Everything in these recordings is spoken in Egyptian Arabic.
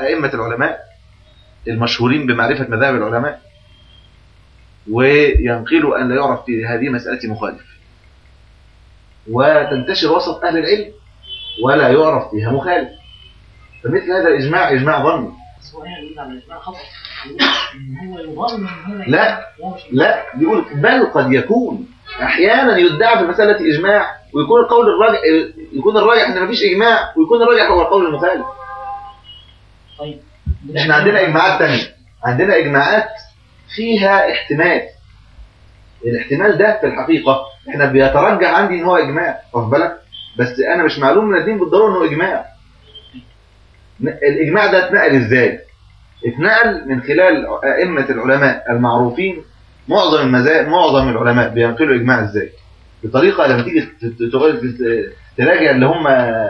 أئمة العلماء المشهورين بمعرفة مذاهب العلماء وينقلوا أن لا يعرف في هذه مسألة مخالف وتنتشر وسط أهل العلم ولا يعرف فيها مخالف فمثل هذا الإجماع إجماع ظني لا لا بيقول بل قد يكون احيانا يدعى في مساله اجماع ويكون القول الراجح يكون الراجح ان مفيش اجماع ويكون الراجح هو القول المخالف طيب احنا عندنا اجماعات تانية عندنا اجماعات فيها احتمال الاحتمال ده في الحقيقة احنا بيترجح عندي ان هو اجماع واخد بالك بس انا مش معلوم من الدين بالضرورة انه اجماع ن- الاجماع ده اتنقل ازاي اتنقل من خلال ائمة العلماء المعروفين معظم المذاهب معظم العلماء بينقلوا اجماع ازاي بطريقة لما تيجي ت- ت- تغير- ت- تراجع اللي هم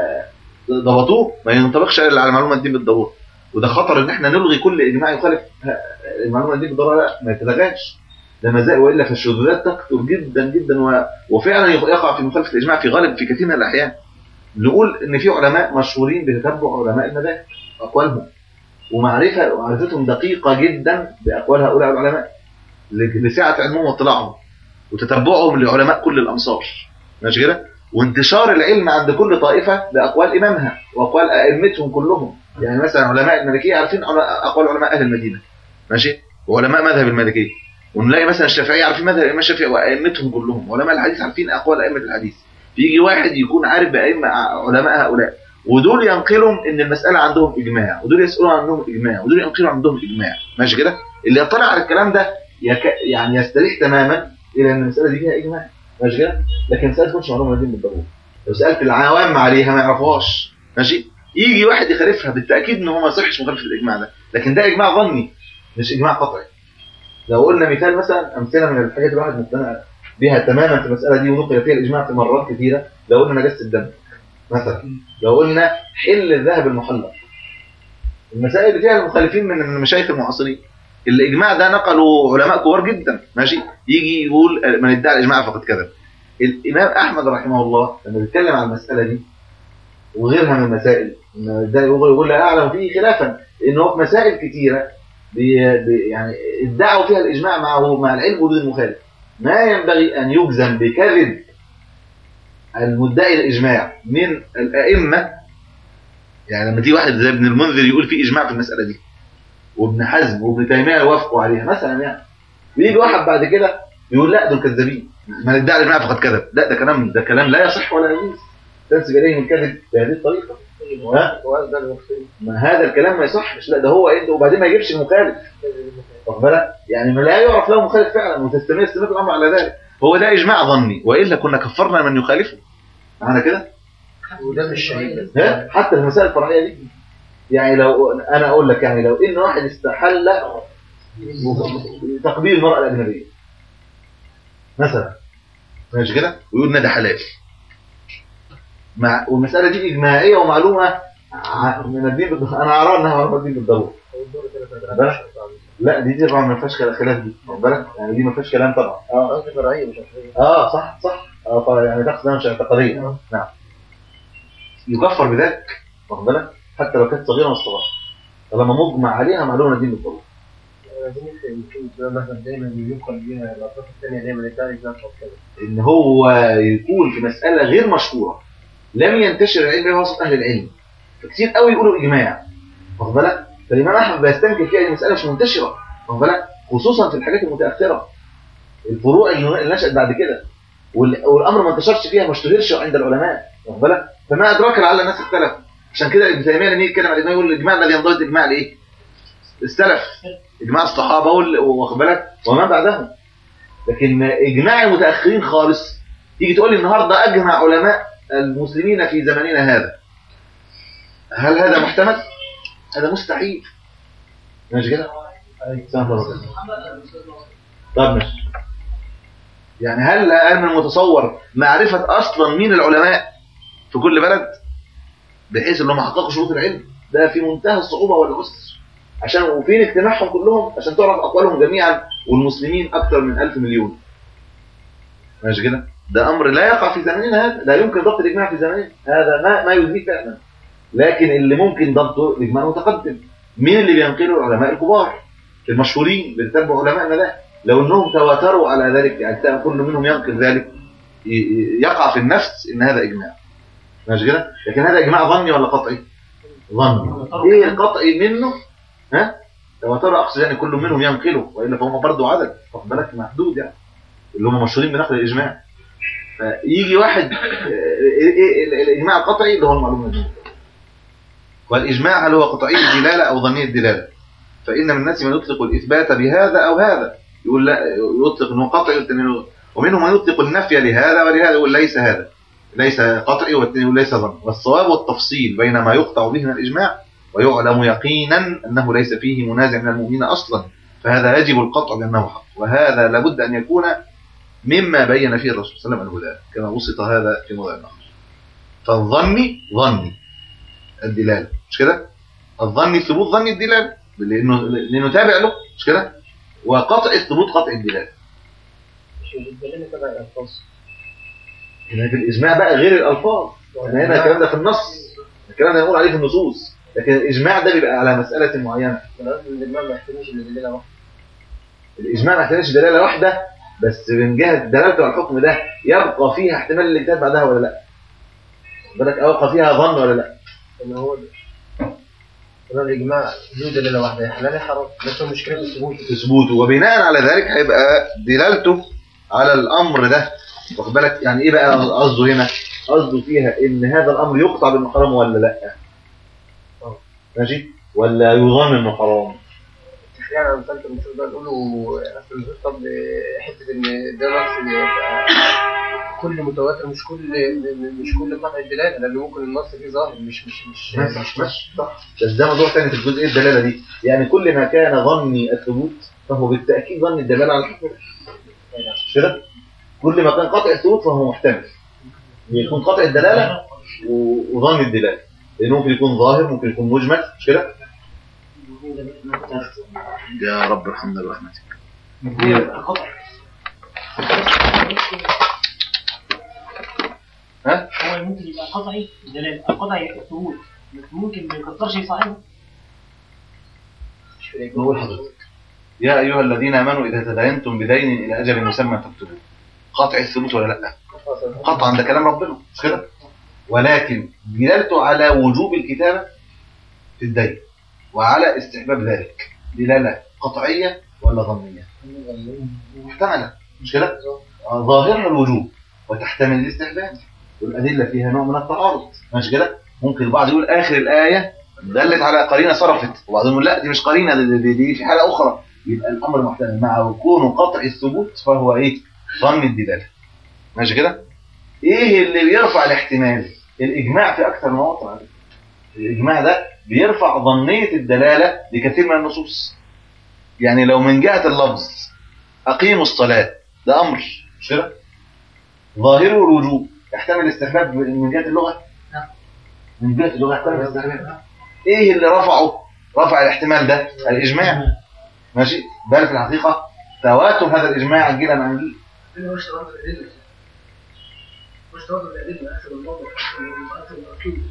ضبطوه ما ينطبقش على معلومة الدين بالضرورة وده خطر ان احنا نلغي كل اجماع يخالف ه- المعلومه دي بالضروره لا ما يتلغاش ده مزاج والا فالشذوذات تكثر جدا جدا و... وفعلا يق- يقع في مخالفه الاجماع في غالب في كثير من الاحيان نقول ان في علماء مشهورين بتتبع علماء المذاهب اقوالهم ومعرفه ومعرفتهم دقيقه جدا باقوال هؤلاء العلماء ل- لسعه علمهم واطلاعهم وتتبعهم لعلماء كل الامصار ماشي كده وانتشار العلم عند كل طائفه باقوال امامها واقوال ائمتهم كلهم يعني مثلا علماء المالكيه عارفين عل- اقوال علماء اهل المدينه ماشي وعلماء مذهب المالكيه ونلاقي مثلا الشافعيه عارفين مذهب الامام الشافعي وائمتهم كلهم وعلماء الحديث عارفين اقوال ائمه الحديث فيجي واحد يكون عارف بائمه علماء هؤلاء ودول ينقلهم ان المساله عندهم اجماع ودول يسالون عنهم اجماع ودول ينقلوا عندهم اجماع ماشي كده اللي يطلع على الكلام ده يك... يعني يستريح تماما الى ان المساله دي فيها اجماع ماشي كده لكن المساله تكونش معلومه دين بالضروره لو سالت العوام عليها ما يعرفوهاش ماشي يجي واحد يخالفها بالتاكيد ان هو ما يصحش مخالفه الاجماع ده لكن ده اجماع ظني مش اجماع قطعي لو قلنا مثال مثلا امثله من الحاجات اللي الواحد مقتنع بها تماما في المساله دي ونقل فيها الاجماع في مرات كثيره لو قلنا نجاسه الدم مثلا لو قلنا حل الذهب المحلق المسائل اللي فيها المخالفين من المشايخ المعاصرين الاجماع ده نقلوا علماء كبار جدا ماشي يجي يقول من ادعى الاجماع فقد كذب الامام احمد رحمه الله لما بيتكلم عن المساله دي وغيرها من المسائل إن ده يقول يقول لا اعلم فيه خلافا ان هو في مسائل كثيره بي بي يعني ادعوا فيها الاجماع معه مع العلم وجود المخالف ما ينبغي ان يجزم بكذب المدعي الاجماع من الائمه يعني لما تيجي واحد زي ابن المنذر يقول في اجماع في المساله دي وابن حزم وابن تيميه يوافقوا عليها مثلا يعني ويجي واحد بعد كده يقول لا دول كذابين من ادعى الاجماع فقد كذب لا ده كلام ده كلام لا يصح ولا يجوز تنسب اليهم الكذب بهذه الطريقه ها؟ ما هذا الكلام ما يصحش لا ده هو انت وبعدين ما يجيبش المخالف واخد بالك يعني ما لا يعرف له مخالف فعلا وتستمر استمر الامر على ذلك هو ده اجماع ظني والا كنا كفرنا من يخالفه معنا كده وده مش شهيد ها؟ حتى المسائل الفرعيه دي يعني لو انا اقول لك يعني لو ان واحد استحل تقبيل المراه الاجنبيه مثلا ماشي كده ويقول ان ده حلال مع والمساله دي اجماعيه ومعلومه ع- من الدين بالض- انا ارى انها معلومه الدين بالضروره بالك؟ لا دي دي طبعا ما فيهاش كلا- خلاف دي واخد بالك يعني دي ما فيهاش كلام طبعا اه قصدي فرعيه مش عشريه اه صح صح اه طبعا يعني تقصد مش اعتقاديه نعم يكفر بذلك واخد بالك حتى لو كانت صغيره مصطلحه طالما مجمع عليها معلومه دين بالضروره عايزين نفهم كلمة الإمام أحمد دايما بينقل بيها الأطراف الثانية دايما يدعي ذات كده ان هو يكون في مساله غير مشهوره لم ينتشر العلم بها وسط اهل العلم فكتير قوي يقولوا اجماع واخد بالك فالامام احمد بيستنكر فيها ان المساله مش منتشره واخد بالك خصوصا في الحاجات المتاخره الفروع اللي نشات بعد كده وال- والامر ما انتشرش فيها ما اشتهرش عند العلماء واخد بالك فما ادراك لعل الناس اختلفوا عشان كده ابن تيميه لما يجي يتكلم عن الاجماع يقول الاجماع الذي ينضبط اجماع الايه؟ السلف اجماع الصحابه وال- واخد بالك وما بعدهم لكن اجماع المتاخرين خالص تيجي تقول لي النهارده اجمع علماء المسلمين في زمننا هذا هل هذا محتمل؟ هذا مستحيل ماشي كده؟ سلام الله طب ماشي يعني هل هل من المتصور معرفة أصلا مين العلماء في كل بلد بحيث انهم حققوا شروط العلم ده في منتهى الصعوبة والعسر عشان وفين اجتماعهم كلهم عشان تعرف أقوالهم جميعا والمسلمين أكثر من ألف مليون ماشي كده ده أمر لا يقع في زماننا هذا لا يمكن ضبط الإجماع في زماننا هذا ما ما يلغيه فعلا لكن اللي ممكن ضبطه الإجماع متقدم مين اللي بينقله العلماء الكبار المشهورين اللي تتبعوا علماءنا ده لو انهم تواتروا على ذلك يعني تلاقي كل منهم ينقل ذلك ي- ي- يقع في النفس ان هذا اجماع ماشي كده لكن هذا اجماع ظني ولا قطعي ظني ايه القطعي منه ها تواتر اقصد يعني كل منهم ينقله والا فهم برضه عدد واخد بالك محدود يعني اللي هم مشهورين بنقل الاجماع فيجي واحد آه، إيه- إيه ال- الاجماع القطعي اللي هو المعلومه دي والاجماع هل هو قطعي الدلاله او ظني الدلاله فان من الناس من يطلق الاثبات بهذا او هذا يقول لا يطلق انه قطعي والتاني إنه- ومنهم من يطلق النفي لهذا ولهذا يقول ليس هذا ليس قطعي والثاني يقول ليس ظن والصواب والتفصيل بين ما يقطع به من الاجماع ويعلم يقينا انه ليس فيه منازع من المؤمنين اصلا فهذا يجب القطع بانه حق وهذا لابد ان يكون مما بين فيه الرسول صلى الله عليه وسلم الهدى كما بسط هذا في موضع اخر فالظني ظني الدلاله مش كده الظني ثبوت ظني الدلاله لانه لانه تابع له مش كده وقطع الثبوت قطع الدلاله مش الدلالة تبع الألفاظ هنا في الاجماع بقى غير الالفاظ يعني هنا الكلام ده في النص الكلام ده نقول عليه في النصوص لكن الاجماع ده بيبقى على مساله معينه أنا قصدي إن الإجماع ما يحتملش إلا دلالة واحدة الاجماع ما يحتاجش دلاله واحده بس من جهه دلالته على الحكم ده يبقى فيها احتمال الاجتهاد بعدها ولا لا واخد بالك أو يبقى فيها ظن ولا لا إن هو هنا الإجماع له دلالة واحدة يا حلال يا حرام بس هو مشكلة في الثبوت في ثبوته وبناء على ذلك هيبقى دلالته على الامر ده واخد بالك يعني ايه بقى قصده هنا قصده فيها ان هذا الامر يقطع بانه حرام ولا لا آه. ماشي ولا يظن انه حرام يعني أنا مثلا المفروض بقى نقوله أصل المفروض طب حتة إن ده نص يبقى كل متواتر مش كل مش كل قطع الدلالة لأن ممكن النص فيه ظاهر مش مش مش ماشي مش ماشي صح بس ده موضوع تاني في الجزئيه الدلاله دي يعني كل ما كان ظني الثبوت فهو بالتاكيد ظني الدلاله على الحكم مش كده كل ما كان قطع الثبوت فهو محتمل يكون قطع الدلاله و- وظن الدلاله لانه ممكن يكون ظاهر ممكن يكون مجمل مش كده يا رب ارحمنا برحمتك قطع ها هو ممكن يبقى قطعي دلالة قطعي ثبوت ممكن ما يكترش يصاحبه مش في الإجماع. نقول حضرتك يا ايها الذين امنوا اذا تداينتم بدين الى اجل مسمى فاكتبوه قطع الثبوت ولا لا قطعا ده كلام ربنا مش كده ولكن دلالته على وجوب الكتابه في الدين وعلى استحباب ذلك دلاله قطعيه ولا ظنيه محتمله مش كده آه، ظاهرها الوجوب وتحتمل الاستحباب والادله فيها نوع من التعارض مش كده ممكن البعض يقول اخر الايه دلت على قرينه صرفت وبعضهم يقول لا دي مش قرينه دي, دي, دي في حاله اخرى يبقى الامر محتمل مع كونه قطع الثبوت فهو ايه ظن الدلاله ماشي كده ايه اللي بيرفع الاحتمال الاجماع في اكثر مواطن على فكرة. الاجماع ده بيرفع ظنيه الدلاله لكثير من النصوص يعني لو من جهه اللفظ اقيموا الصلاه ده امر مش كده ظاهره الوجوب يحتمل الاستحباب من جهه اللغه نعم. من جهه اللغه يحتمل الاستحباب ايه اللي رفعه رفع الاحتمال ده الاجماع ماشي بل في الحقيقه تواتر هذا الاجماع جيلا عن جيل مش تواتر الأدلة مش تواتر الأدلة أكثر الواضح أكثر الأكيد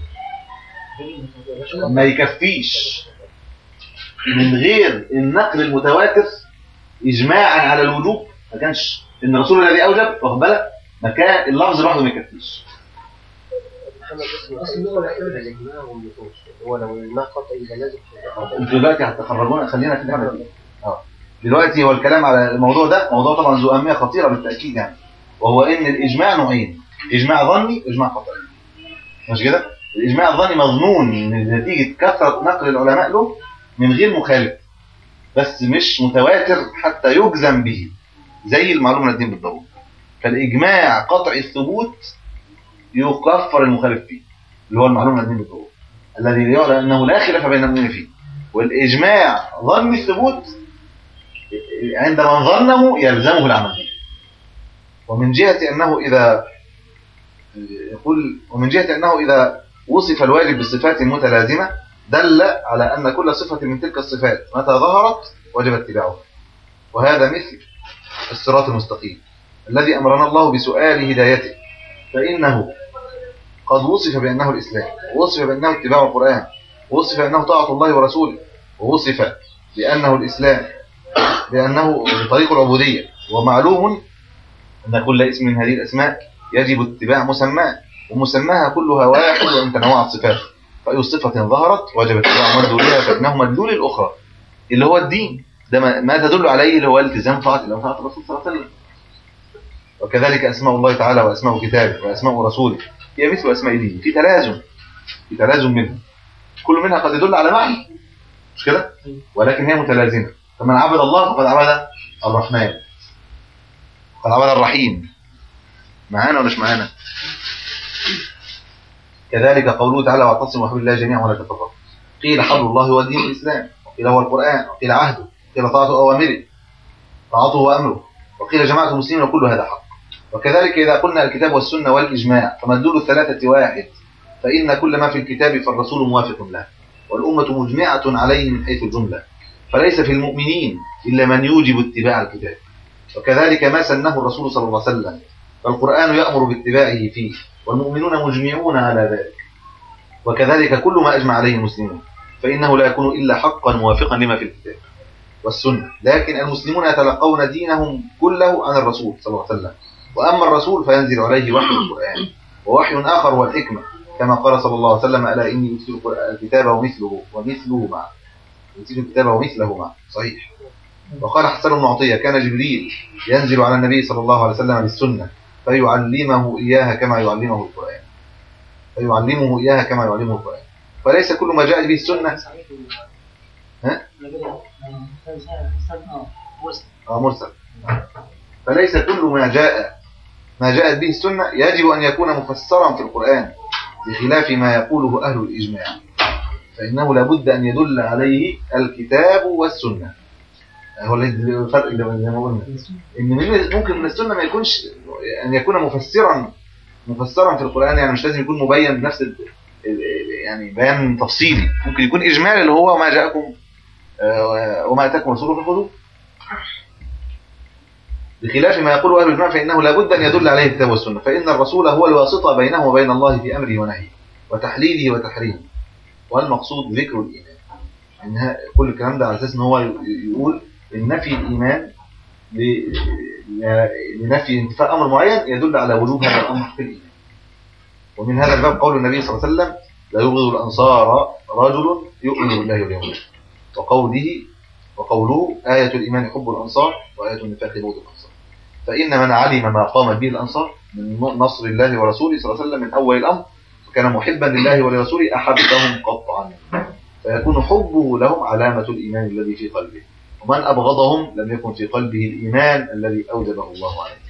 ما يكفيش من غير النقل المتواتر اجماعا على الوجوب ما كانش ان الرسول الذي اوجب واخد بالك ما كان اللفظ لوحده ما يكفيش محمد اسمه اصل هو يعتمد على الاجماع والنصوص هو لو الاجماع قطعي يبقى لازم انتوا دلوقتي هتخرجونا خلينا في الحته دي اه دلوقتي هو الكلام على الموضوع ده موضوع طبعا ذو اهميه خطيره بالتاكيد يعني وهو ان الاجماع نوعين اجماع ظني واجماع قطعي مش كده الاجماع الظني مظنون من نتيجه كثره نقل العلماء له من غير مخالف بس مش متواتر حتى يجزم به زي المعلومه من الدين بالضبط فالاجماع قطعي الثبوت يكفر المخالف فيه اللي هو المعلومه من الدين بالضبط الذي يعلم انه لا خلاف بين المؤمنين فيه والاجماع ظن الثبوت عند من ظنه يلزمه العمل به ومن جهه انه اذا يقول ومن جهه انه اذا وصف الواجب بصفات متلازمه دل على ان كل صفه من تلك الصفات متى ظهرت وجب اتباعها وهذا مثل الصراط المستقيم الذي امرنا الله بسؤال هدايته فانه قد وصف بانه الاسلام ووصف بانه اتباع القران ووصف بانه طاعه الله ورسوله ووصف بأنه الإسلام لأنه طريق العبودية ومعلوم أن كل اسم من هذه الأسماء يجب اتباع مسماه ومسماها كلها واحد وإن تنوعت صفاته فأي صفة ظهرت وجب اتباع مدلولها فإنه مدلول الأخرى اللي هو الدين ده ما- ما تدل عليه اللي هو التزام طاعة الله وطاعة الرسول صلى الله عليه وسلم وكذلك أسماء الله تعالى وأسماء كتابه وأسماء رسوله هي مثل أسماء دينه في تلازم في تلازم منها كل منها قد يدل على معنى مش كده ولكن هي متلازمة فمن عبد الله فقد عبد الرحمن قد عبد الرحيم معانا ولا مش معانا كذلك قوله تعالى واعتصموا بحبل الله جميعا ولا تفرقوا قيل حبل الله هو دين الاسلام وقيل هو القران وقيل عهده وقيل طاعه اوامره طاعته وامره وقيل جماعه المسلمين وكل هذا حق وكذلك اذا قلنا الكتاب والسنه والاجماع فمدلول الثلاثه واحد فان كل ما في الكتاب فالرسول موافق له والامه مجمعه عليه من حيث الجمله فليس في المؤمنين الا من يوجب اتباع الكتاب وكذلك ما سنه الرسول صلى الله عليه وسلم فالقرآن يأمر باتباعه فيه والمؤمنون مجمعون على ذلك وكذلك كل ما أجمع عليه المسلمون فإنه لا يكون إلا حقا موافقا لما في الكتاب والسنة لكن المسلمون يتلقون دينهم كله عن الرسول صلى الله عليه وسلم وأما الرسول فينزل عليه وحي القرآن ووحي آخر هو الحكمة كما قال صلى الله عليه وسلم ألا إني أوتيت الكتاب ومثله ومثله معه أوتيت الكتاب ومثله معه صحيح وقال حسن بن عطية كان جبريل ينزل على النبي صلى الله عليه وسلم بالسنة فيعلمه إياها كما يعلمه القرآن فيعلمه إياها كما يعلمه القرآن فليس كل ما جاءت به السنة ها؟ أو مرسل فليس كل ما جاء ما جاءت به السنة يجب أن يكون مفسرا في القرآن بخلاف ما يقوله أهل الإجماع فإنه لابد أن يدل عليه الكتاب والسنة هو الفرق اللي زي ما قلنا ان من- ممكن من السنه ما يكونش ان يكون مفسرا مفسرا في القران يعني مش لازم يكون مبين بنفس ال- ال- يعني بيان تفصيلي ممكن يكون اجمالي اللي هو ما جاءكم آه، وما اتاكم رسوله فخذوه بخلاف ما يقول اهل الاجماع فانه لابد ان يدل عليه الكتاب والسنه فان الرسول هو الواسطه بينه وبين الله في امره ونهيه وتحليله وتحريمه والمقصود ذكر الايمان ان ها- كل الكلام ده على اساس ان هو ي- يقول ان نفي الايمان ل- ل- لنفي انتفاء امر معين يدل على وجوب هذا الامر في الايمان ومن هذا الباب قول النبي صلى الله عليه وسلم لا يبغض الانصار رجل يؤمن بالله واليوم الآخر وقوله وقوله آية الإيمان حب الأنصار وآية النفاق بغض الأنصار فإن من علم ما قامت به الأنصار من نصر الله ورسوله صلى الله عليه وسلم من أول الأمر فكان محبا لله ولرسوله أحبهم قطعا فيكون حبه لهم علامة الإيمان الذي في قلبه ومن أبغضهم لم يكن في قلبه الإيمان الذي أوجبه الله عليه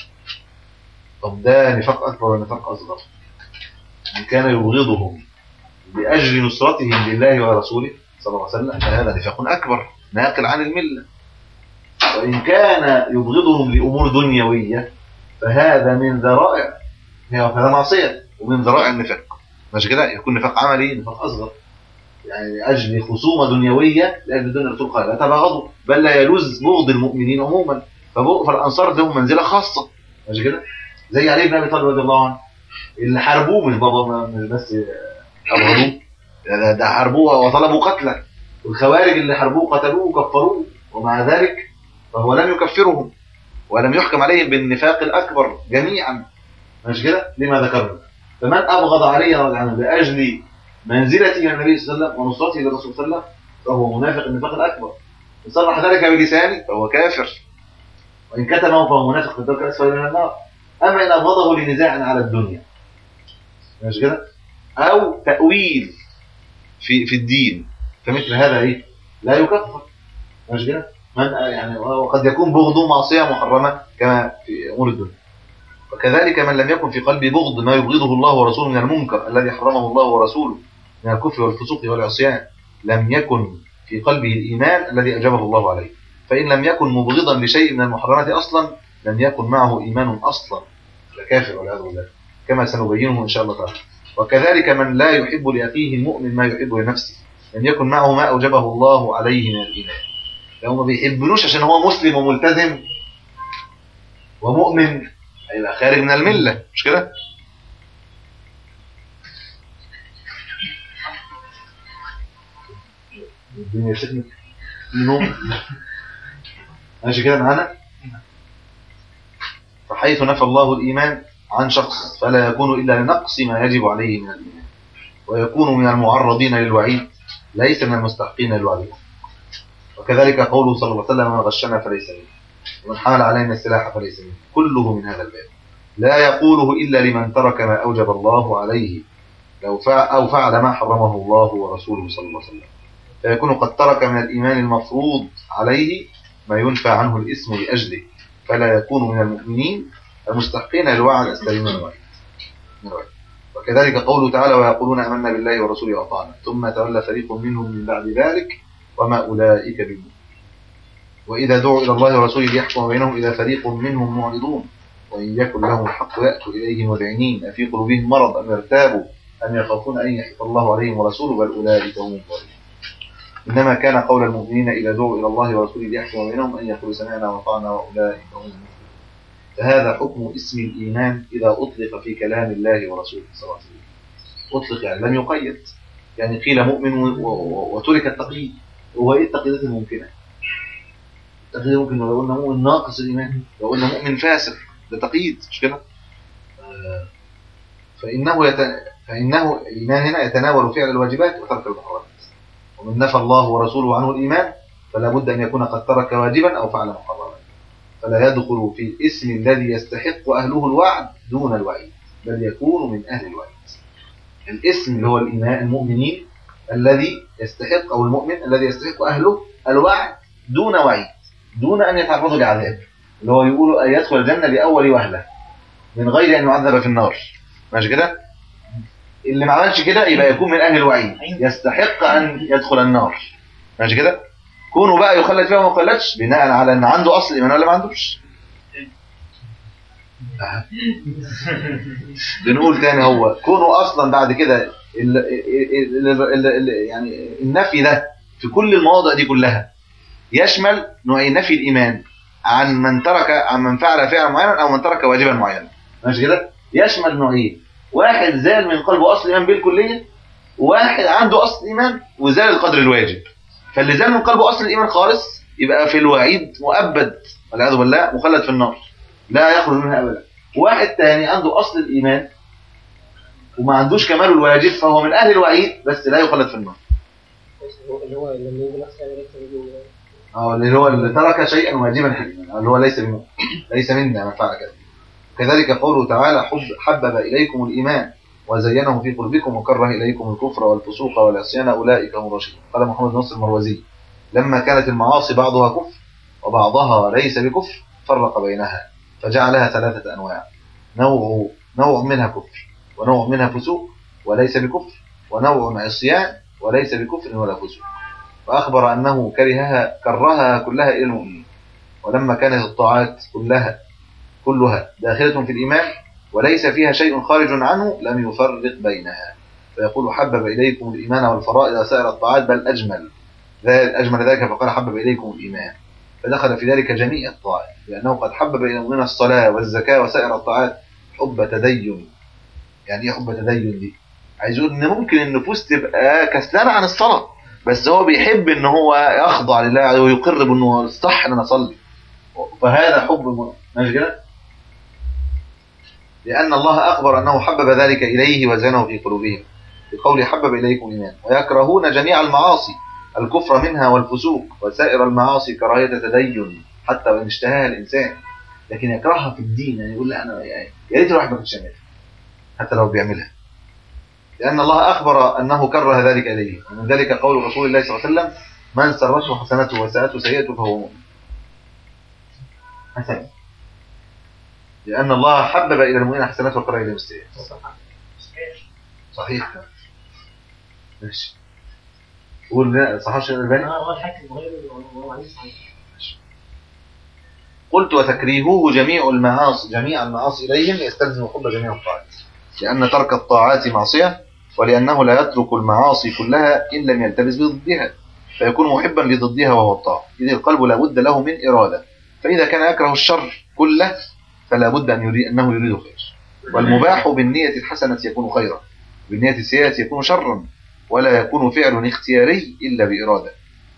طب ده نفاق أكبر ولا نفاق أصغر من كان يبغضهم لأجل نصرتهم لله ورسوله صلى الله عليه وسلم فهذا نفاق أكبر ناقل عن الملة وإن كان يبغضهم لأمور دنيوية فهذا من ذرائع هذا معصية ومن ذرائع النفاق مش كده يكون نفاق عملي نفاق أصغر يعني لأجل خصومة دنيوية لأجل الدنيا الرسول قال لا تباغضوا بل لا يلوز بغض المؤمنين عموما فبغ- فالأنصار لهم منزلة خاصة مش كده زي علي بن أبي طالب رضي الله عنه اللي حاربوه مش بابا ما- مش بس أبغضوه ده, ده حاربوه وطلبوا قتله والخوارج اللي حاربوه قتلوه وكفروه ومع ذلك فهو لم يكفرهم ولم يحكم عليهم بالنفاق الأكبر جميعا مش كده لما ذكرنا فمن أبغض علي رضي الله عنه لأجل منزلته من النبي صلى الله عليه وسلم ونصرته للرسول صلى الله عليه وسلم فهو منافق النفاق الأكبر إن صرح ذلك بلسانه فهو كافر وإن كتمه فهو منافق في الدرك الأسفل من النار أما إن أبغضه لنزاع على الدنيا مش كده أو تأويل في في الدين فمثل هذا إيه لا يكفر مش كده من يعني وقد يكون بغضه معصية محرمة كما في أمور الدنيا وكذلك من لم يكن في قلبه بغض ما يبغضه الله ورسوله من المنكر الذي حرمه الله ورسوله من الكفر والفسوق والعصيان لم يكن في قلبه الإيمان الذي أجابه الله عليه فإن لم يكن مبغضا لشيء من المحرمات أصلا لم يكن معه إيمان أصلا لكافر والعياذ بالله كما سنبينه إن شاء الله تعالى وكذلك من لا يحب لأخيه المؤمن ما يحب لنفسه لم يكن معه ما أوجبه الله عليه من الإيمان لو ما بيحبلوش عشان هو مسلم وملتزم ومؤمن هيبقى خارج من الملة مش كده؟ الدنيا سخنت في نوم ماشي كده معانا فحيث نفى الله الإيمان عن شخص فلا يكون إلا لنقص ما يجب عليه من الإيمان ويكون من المعرضين للوعيد ليس من المستحقين للوعيد وكذلك قوله صلى الله عليه وسلم من غشنا فليس منه ومن حمل علينا السلاح فليس منه كله من هذا الباب لا يقوله إلا لمن ترك ما أوجب الله عليه لو فعل أو فعل ما حرمه الله ورسوله صلى الله عليه وسلم فيكون قد ترك من الإيمان المفروض عليه ما ينفى عنه الاسم لأجله فلا يكون من المؤمنين المستحقين للوعد السليم من الوعيد من الوعيد. وكذلك قوله تعالى ويقولون آمنا بالله ورسوله وأطعنا ثم تولى فريق منهم من بعد ذلك وما أولئك بالمؤمنين وإذا دعوا إلى الله ورسوله ليحكم بينهم إذا فريق منهم معرضون وإن يكن لهم الحق يأتوا إليه مذعنين أفي قلوبهم مرض أم ارتابوا أم يخافون أن يحيط الله عليهم ورسوله بل أولئك هم الظالمون إنما كان قول المؤمنين إذا دعوا إلى الله ورسوله ليحكم بينهم أن يقولوا سمعنا وأطعنا وأولئك هم المفلحون فهذا حكم اسم الإيمان إذا أطلق في كلام الله ورسوله صلى الله عليه وسلم أطلق يعني لم يقيد يعني قيل مؤمن و- و- وترك التقييد هو إيه التقييدات الممكنة؟ التقييد ممكن لو قلنا مؤمن ناقص الإيمان لو قلنا مؤمن فاسق ده تقييد مش كده؟ آه، فإنه يت... فإنه الإيمان هنا يتناول فعل الواجبات وترك المحرمات ومن نفى الله ورسوله عنه الإيمان فلا بد أن يكون قد ترك واجبا أو فعل محرما فلا يدخل في الاسم الذي يستحق أهله الوعد دون الوعيد بل يكون من أهل الوعيد الاسم اللي هو الإيمان المؤمنين الذي يستحق أو المؤمن الذي يستحق أهله الوعد دون وعيد دون أن يتعرضوا لعذاب اللي هو يقولوا أن يدخل الجنة لأول وهلة من غير أن يعذب في النار ماشي كده اللي ما عملش كده يبقى يكون من أهل الوعيد يستحق أن يدخل النار ماشي كده كونه بقى يخلد فيها وما يخلدش بناء على ان عنده اصل ايمان ولا ما عندوش آه. بنقول تاني هو كونه اصلا بعد كده ال ال ال ال ال يعني النفي ده في كل المواضع دي كلها يشمل نوعين نفي الايمان عن من ترك عن من فعل فعلا معينا او من ترك واجبا معينا ماشي كده يشمل نوعين واحد زال من قلبه اصل ايمان بالكليه وواحد عنده اصل ايمان وزال القدر الواجب فاللي زال من قلبه اصل الايمان خالص يبقى في الوعيد مؤبد والعياذ بالله مخلد في النار لا يخرج منها ابدا واحد تاني عنده اصل الايمان وما عندوش كمال الواجب فهو من اهل الوعيد بس لا يخلد في النار اللي هو لما يجي نفسه يعني ليس من اه اللي هو اللي ترك شيئا واجبا حقيقا اللي هو ليس منه ليس منا من فعل كذا كذلك قوله تعالى حب حبب اليكم الايمان وزينه في قلوبكم وكره اليكم الكفر والفسوق والعصيان اولئك هم الراشدون قال محمد نصر المروزي لما كانت المعاصي بعضها كفر وبعضها ليس بكفر فرق بينها فجعلها ثلاثة أنواع نوع نوع منها كفر ونوع منها فسوق وليس بكفر ونوع عصيان وليس بكفر ولا فسوق فأخبر أنه كرهها كرهها كلها إلى المؤمنين ولما كانت الطاعات كلها كلها داخلة في الإيمان وليس فيها شيء خارج عنه لم يفرق بينها فيقول حبب إليكم الإيمان والفرائض وسائر الطاعات بل أجمل ذلك أجمل ذلك فقال حبب إليكم الإيمان فدخل في ذلك جميع الطاعات لأنه قد حبب إلى المؤمنين الصلاة والزكاة وسائر الطاعات حب تدين يعني إيه حب تدين دي؟ عايز يقول إن ممكن النفوس تبقى كسلانة عن الصلاة بس هو بيحب إن هو يخضع لله ويقر بإنه الصح إن أنا أصلي فهذا حب ماشي كده؟ لأن الله أخبر أنه حبب ذلك إليه وزنه في قلوبهم بقول حبب إليكم الإيمان ويكرهون جميع المعاصي الكفر منها والفسوق وسائر المعاصي كراهية تدين حتى وإن اشتهاها الإنسان لكن يكرهها في الدين يعني يقول لا أنا يعني يا ريت الواحد ما كنتش يعملها حتى لو بيعملها لأن الله أخبر أنه كره ذلك إليه ومن ذلك قول رسول الله صلى الله عليه وسلم من سرته حسنته وساءته سيئته فهو مؤمن حسن لأن الله حبب إلى المؤمنين حسناته وكره إليهم السيئات صحيح ماشي قول لا صحيح الشيخ الألباني هو الحاكم غير هو عايز صحيح قلت وتكريهه جميع المعاصي جميع المعاصي إليهم يستلزم حب جميع الطاعات لأن ترك الطاعات معصية ولأنه لا يترك المعاصي كلها إن لم يلتبس بضدها فيكون محبا لضدها وهو الطاعة إذ القلب لا بد له من إرادة فإذا كان يكره الشر كله فلا بد أن يريد أنه يريد خير والمباح بالنية الحسنة يكون خيرا بالنية السيئة يكون شرا ولا يكون فعل اختياري إلا بإرادة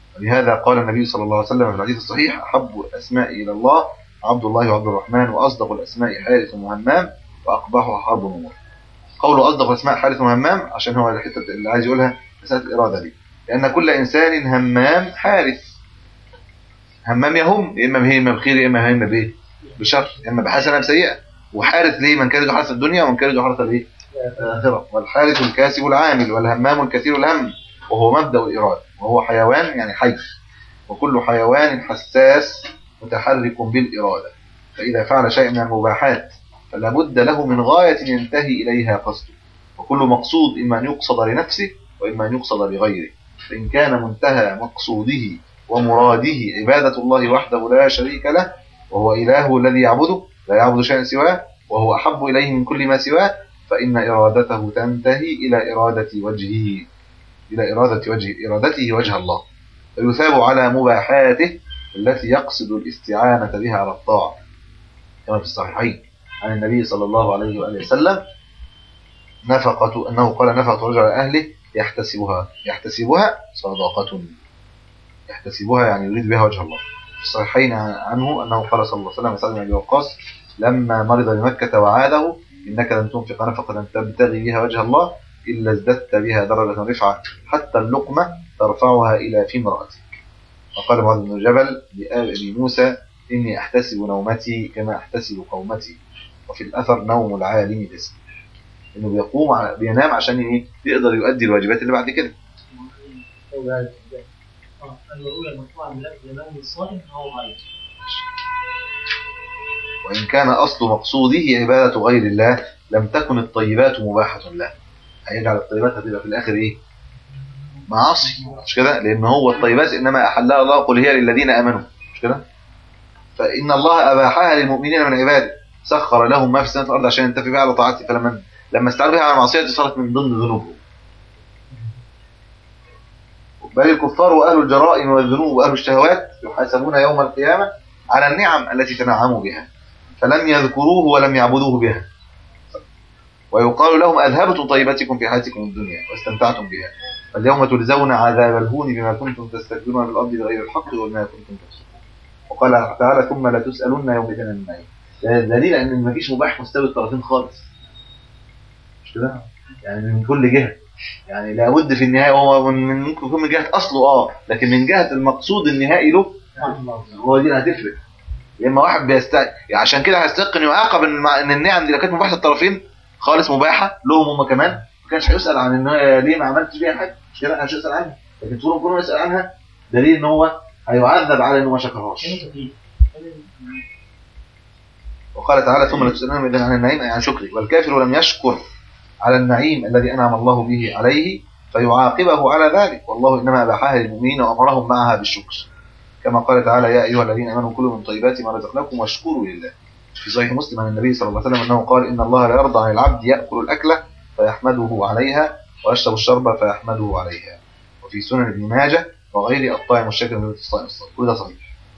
لهذا قال النبي صلى الله عليه وسلم في الحديث الصحيح أحب الأسماء إلى الله عبد الله وعبد الرحمن وأصدق الأسماء حارث وهمام وأقبحها حرب ونور قوله أصدق الأسماء حارث وهمام عشان هو الحتة اللي عايز يقولها مسألة الإرادة دي لأن كل إنسان همام حارث همام يهم يا إما هم بخير يا إما هم بإيه بشر يا إما بحسنة بسيئة وحارث ليه من كان له حرث الدنيا ومن كان له حرث الإيه الآخرة والحارث الكاسب العامل والهمام الكثير الهم وهو مبدأ الإرادة وهو حيوان يعني حي وكل حيوان حساس متحرك بالإرادة فإذا فعل شيء من المباحات فلا بد له من غاية ينتهي إليها قصده وكل مقصود إما أن يقصد لنفسه وإما أن يقصد لغيره فإن كان منتهى مقصوده ومراده عبادة الله وحده لا شريك له وهو إله الذي يعبده لا يعبد شيئا سواه وهو أحب إليه من كل ما سواه فإن إرادته تنتهي إلى إرادة وجهه إلى إرادة وجه إرادته وجه الله فيثاب على مباحاته التي يقصد الاستعانة بها على الطاعة كما في الصحيحين عن النبي صلى الله عليه وآله وسلم نفقة أنه قال نفقة رجل على أهله يحتسبها يحتسبها صدقة يحتسبها يعني يريد بها وجه الله في الصحيحين عنه أنه قال صلى الله عليه وسلم سعد بن أبي وقاص لما مرض بمكة وعاده إنك لن تنفق نفقة تبتغي بها وجه الله إلا ازددت بها درجة رفعة حتى اللقمة ترفعها إلى في امرأتك وقال معاذ بن جبل لآل موسى إني أحتسب نومتي كما أحتسب قومتي وفي الأثر نوم العالم تسبيح إنه بيقوم ع- بينام عشان إيه يقدر يؤدي الواجبات اللي بعد كده اه الأولى المرفوعة من لفظ نوم الصائم هو غير وإن كان أصل مقصوده عبادة غير الله لم تكن الطيبات مباحة له هيجعل الطيبات هتبقى في الآخر إيه معاصي مش كده لأن هو الطيبات إنما أحلها الله قل هي للذين آمنوا مش كده فإن الله أباحها للمؤمنين من عباده سخر لهم ما في السماء والأرض عشان ينتفي بها على طاعته فلما لما استعانوا بها على معصيته صارت من ضمن ذنوبهم بل الكفار وأهل الجرائم والذنوب وأهل الشهوات يحاسبون يوم القيامة على النعم التي تنعموا بها فلم يذكروه ولم يعبدوه بها ويقال لهم أذهبتم طيبتكم في حياتكم الدنيا واستمتعتم بها فاليوم تجزون عذاب الهون بما كنتم تستكبرون في الأرض بغير الحق وبما كنتم تفسقون وقال تعالى ثم لا تسألن يومئذ عن النعيم ده دليل ان مفيش مباح مستوي الطرفين خالص مش كده يعني من كل جهه يعني لابد في النهايه هو من من- ممكن يكون من جهه اصله اه لكن من جهه المقصود النهائي له هو دي اللي هتفرق يا اما واحد بيست يعني عشان كده هيستحق انه يعاقب ان مع- ان النعم دي لو كانت مباحه الطرفين خالص مباحه لهم هم كمان ما كانش هيسال عن ان هو ليه ما عملتش بيها حاجه مش كده مش هيسال عنها لكن طول ما يسال عنها دليل ان هو هيعذب على انه ما شكرهاش وقال تعالى ثم لتسألون من عن النعيم أي عن شكري والكافر لم يشكر على النعيم الذي أنعم الله به عليه فيعاقبه على ذلك والله إنما أباحها للمؤمنين وأمرهم معها بالشكر كما قال تعالى يا أيها الذين آمنوا كلوا من طيبات ما رزقناكم واشكروا لله في صحيح مسلم عن النبي صلى الله عليه وسلم أنه قال إن الله لا يرضى عن العبد يأكل الأكلة فيحمده عليها ويشرب الشرب فيحمده عليها وفي سنن ابن ماجه وغير الطاعم والشاكر من الصائم الصائم كل ده صحيح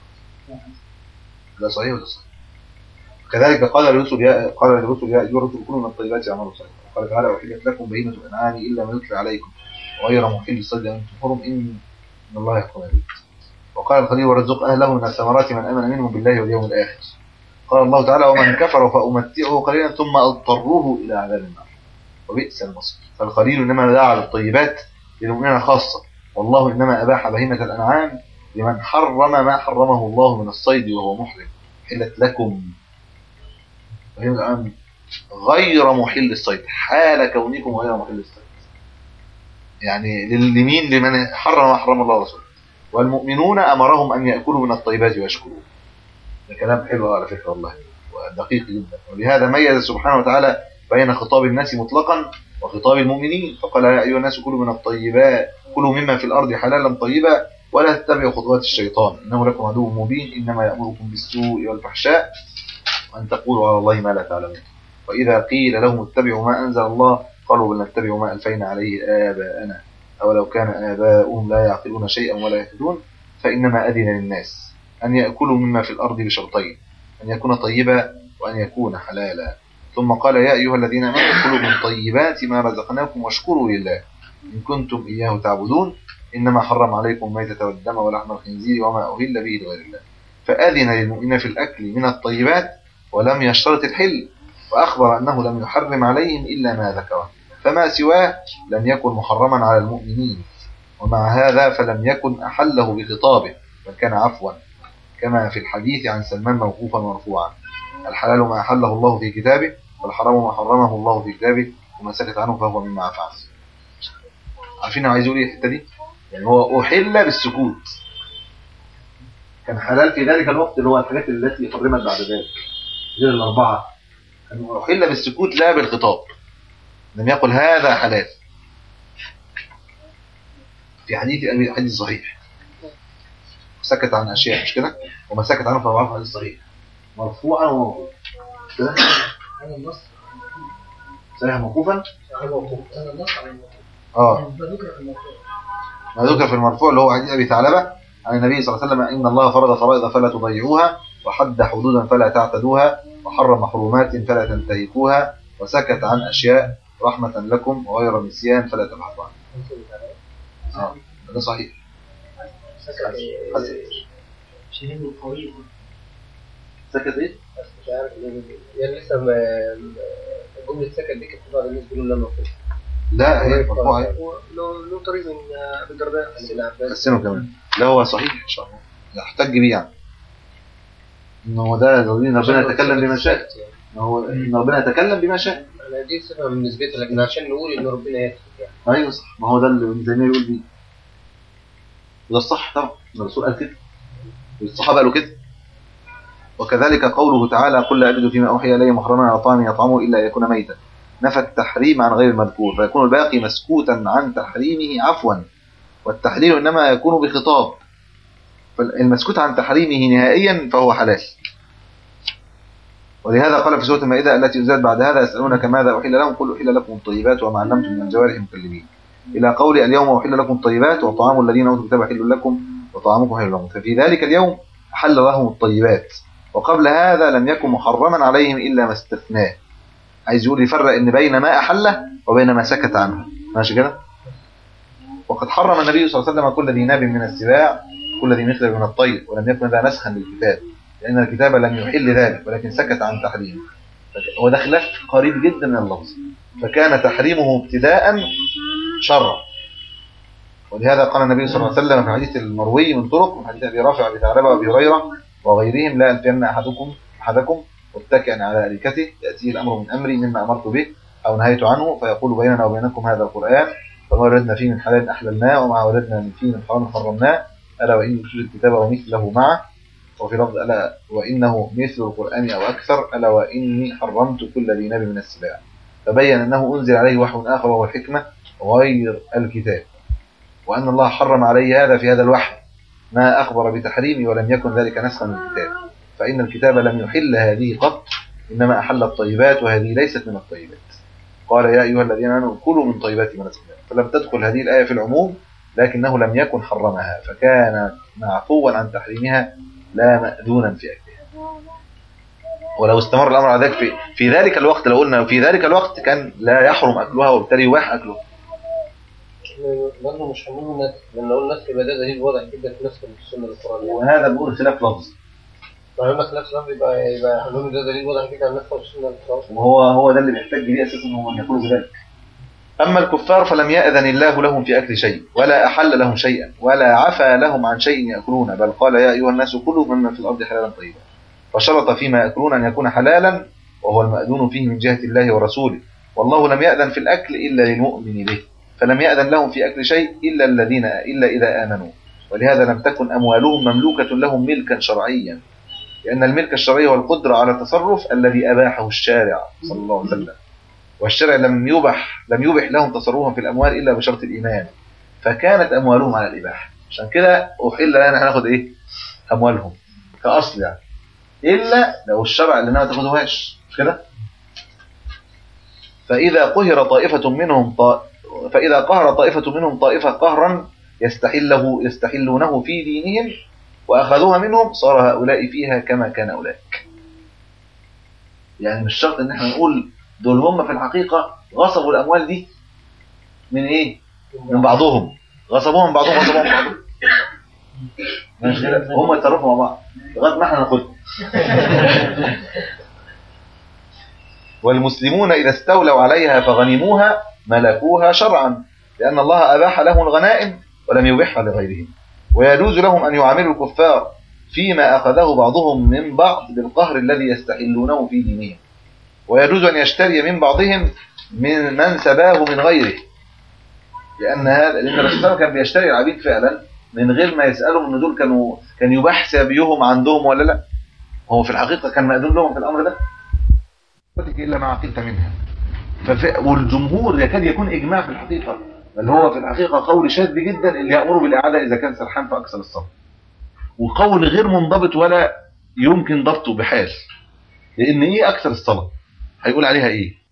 ده صحيح وده صحيح كذلك قال الرسل يا قال الرسل يا ايها الرسل كلوا من الطيبات اعملوا صالحا قال تعالى احلت لكم بهيمه الانعام الا ما يتلى عليكم غير محل الصيد انتم حرم ان ان الله يحكم بيت وقال الخليل ورزق اهله من الثمرات من امن منهم بالله واليوم الاخر قال الله تعالى ومن كفر فامتعه قليلا ثم اضطروه الى عذاب النار وبئس المصير فالخليل انما دعا للطيبات للمؤمنين خاصه والله انما اباح بهيمه الانعام لمن حرم ما حرمه الله من الصيد وهو محرم حلت لكم بهيمة الأنعام غير محل الصيد حال كونكم غير محل الصيد يعني للمين لمن حرم ما حرم الله ورسوله والمؤمنون أمرهم أن يأكلوا من الطيبات ويشكروا ده كلام حلو على فكرة والله ودقيق جدا ولهذا ميز سبحانه وتعالى بين خطاب الناس مطلقا وخطاب المؤمنين فقال يا أيها الناس كلوا من الطيبات كلوا مما في الأرض حلالا طيبا ولا تتبعوا خطوات الشيطان إنه لكم عدو مبين إنما يأمركم بالسوء والفحشاء وأن تقولوا على الله ما لا تعلمون وإذا قيل لهم اتبعوا ما أنزل الله قالوا بل نتبع ما ألفينا عليه آباءنا أولو كان آباؤهم لا يعقلون شيئا ولا يهتدون فإنما أذن للناس أن يأكلوا مما في الأرض بشرطين أن يكون طيبا وأن يكون حلالا ثم قال يا أيها الذين آمنوا كلوا من طيبات ما رزقناكم واشكروا لله إن كنتم إياه تعبدون إنما حرم عليكم الميتة والدم ولحم الخنزير وما أهل به لغير الله فأذن للمؤمنين في الأكل من الطيبات ولم يشترط الحل وأخبر أنه لم يحرم عليهم إلا ما ذكره فما سواه لم يكن محرما على المؤمنين ومع هذا فلم يكن أحله بخطابه بل كان عفوا كما في الحديث عن سلمان موقوفا مرفوعا الحلال ما أحله الله في كتابه والحرام ما حرمه الله في كتابه وما سكت عنه فهو مما عفى عنه عارفين عايز يقول ايه الحته دي يعني هو احل بالسكوت كان حلال في ذلك الوقت اللي هو الحاجات التي حرمت بعد ذلك غير الاربعه كان احل بالسكوت لا بالخطاب لم يقل هذا حلال في حديث ابي حديث صحيح سكت عن اشياء مش كده وما سكت عنه فهو عفو حديث صحيح مرفوعا وموقوفا مش كده هذا النص صحيح موقوفا هذا موقوف هذا النص على الموقوف اه ده ذكر في الموقوف ما ذكر في المرفوع اللي هو حديث ابي ثعلبه عن النبي صلى الله عليه وسلم ان الله فرض فرائض فلا تضيعوها وحد حدودا فلا تعتدوها وحرم محرومات فلا تنتهكوها وسكت عن اشياء رحمه لكم وغير نسيان فلا تبحثوا عنها اه ده صحيح حسن. شهيد القوي سكت ايه؟ بس مش عارف ليه يعني لسه ما- جملة سكت دي كانت بتبقى بالنسبة له لما كنت لا هي مرفوعه إيه؟ له له طريق من ابي الدرداء عن ابن عباس حسنه كمان لا هو صحيح ان شاء الله يحتج بيه يعني ان هو ده ربنا يتكلم بما شاء إن هو ان ربنا يتكلم بما شاء انا دي صفة من نسبتها لكن عشان نقول ان ربنا يكتب يعني ايوه صح ما هو ده اللي ابن تيميه يقول بيه وده الصح طبعا الرسول قال كده والصحابه قالوا كده وكذلك قوله تعالى قل لا اجد فيما اوحي الي محرما على طعام يطعمه الا ان يكون ميتا نفى التحريم عن غير المذكور فيكون الباقي مسكوتا عن تحريمه عفوا والتحليل انما يكون بخطاب فالمسكوت عن تحريمه نهائيا فهو حلال ولهذا قال في سورة المائدة التي أنزلت بعد هذا يسألونك ماذا أحل لهم قل أحل لكم الطيبات وما علمتم من الجوارح مكلمين إلى قول اليوم أحل لكم الطيبات وطعام الذين أوتوا الكتاب حل لكم وطعامكم حل لهم ففي ذلك اليوم أحل لهم الطيبات وقبل هذا لم يكن محرما عليهم إلا ما استثناه عايز يقول يفرق إن بين ما أحله وبين ما سكت عنه ماشي كده وقد حرم النبي صلى الله عليه وسلم كل ذي ناب من السباع كل ذي مخلب من الطير ولم يكن ذا نسخا للكتاب لأن الكتاب لم يحل ذلك ولكن سكت عن تحريمه فك- وده خلاف قريب جدا من اللفظ فكان تحريمه ابتداء شرا ولهذا قال النبي صلى الله عليه وسلم في الحديث المروي من طرق من حديث ابي رافع ابي ثعلبه وابي هريره وغيرهم لا يلفين احدكم احدكم متكئا على اريكته ياتيه الامر من امري مما امرت به او نهيت عنه فيقول بيننا وبينكم هذا القران فما وجدنا فيه من حلال احللناه وما وجدنا من فيه من حرام حرمناه الا وان يتلو الكتاب ومثله معه وفي لفظ الا وانه مثل القران او اكثر الا واني حرمت كل ذي ناب من السباع فبين انه انزل عليه وحي اخر وهو الحكمه غير الكتاب وأن الله حرم عليه هذا في هذا الوحي ما أخبر بتحريمه ولم يكن ذلك نسخا من الكتاب فإن الكتاب لم يحل هذه قط إنما أحل الطيبات وهذه ليست من الطيبات قال يا أيها الذين آمنوا كلوا من طيبات ما رزقناكم فلم تدخل هذه الآية في العموم لكنه لم يكن حرمها فكان معفوا عن تحريمها لا مأذونا في أكلها ولو استمر الأمر على ذلك في, في ذلك الوقت لو قلنا في ذلك الوقت كان لا يحرم أكلها وبالتالي يباح أكلها برضه مش هنقول النسخ لان لو النسخ يبقى ده دليل واضح جدا في نسخ السنه القرانيه وهذا بنقول خلاف لفظ فلما خلاف لفظ يبقى يبقى هنقول ده دليل واضح جدا على نسخ السنه القرانيه وهو هو ده اللي بيحتاج بيه اساسا هو ان يقول بذلك اما الكفار فلم ياذن الله لهم في اكل شيء ولا احل لهم شيئا ولا عفى لهم عن شيء ياكلون بل قال يا ايها الناس كلوا مما في الارض حلالا طيبا فشرط فيما ياكلون ان يكون حلالا وهو المأذون فيه من جهه الله ورسوله والله لم يأذن في الاكل الا للمؤمن به فلم يأذن لهم في اكل شيء الا الذين الا اذا امنوا ولهذا لم تكن اموالهم مملوكه لهم ملكا شرعيا لأن الملك الشرعي هو القدرة على التصرف الذي أباحه الشارع صلى الله عليه وسلم والشرع لم يبح لم يبح لهم تصرفا في الأموال إلا بشرط الإيمان فكانت أموالهم على الإباحة عشان كده أحل لنا هناخد إيه أموالهم كأصل يعني إلا لو الشرع اللي ما تاخدوهاش مش كده فإذا قهر طائفة منهم طا... فإذا قهر طائفة منهم طائفة قهرا يستحله يستحلونه في دينهم وأخذوها منهم صار هؤلاء فيها كما كان أولئك يعني مش شرط ان احنا نقول دول هم في الحقيقة غصبوا الأموال دي من ايه من بعضهم غصبوهم بعضهم غصبوهم بعضهم مش كده؟ هم يتصرفوا مع بعض لغايه ما احنا ناخد والمسلمون اذا استولوا عليها فغنموها ملكوها شرعا لان الله اباح لهم الغنائم ولم يبحها لغيرهم ويجوز لهم ان يعاملوا الكفار فيما اخذه بعضهم من بعض بالقهر الذي يستحلونه في دينهم ويجوز ان يشتري من بعضهم من من سباه من غيره لان هذا لان الرسول صلى الله عليه وسلم كان بيشتري العبيد فعلا من غير ما يسالهم ان دول كانوا كان يباح سبيهم عندهم ولا لا هو في الحقيقه كان مأذون لهم في الامر ده الا ما عقلت منها فف... والجمهور يكاد يكون اجماع في الحقيقه بل هو في الحقيقه قول شاذ جدا اللي يامر بالاعاده اذا كان سرحان في اكثر الصلاه وقول غير منضبط ولا يمكن ضبطه بحال لان ايه اكثر الصلاه هيقول عليها ايه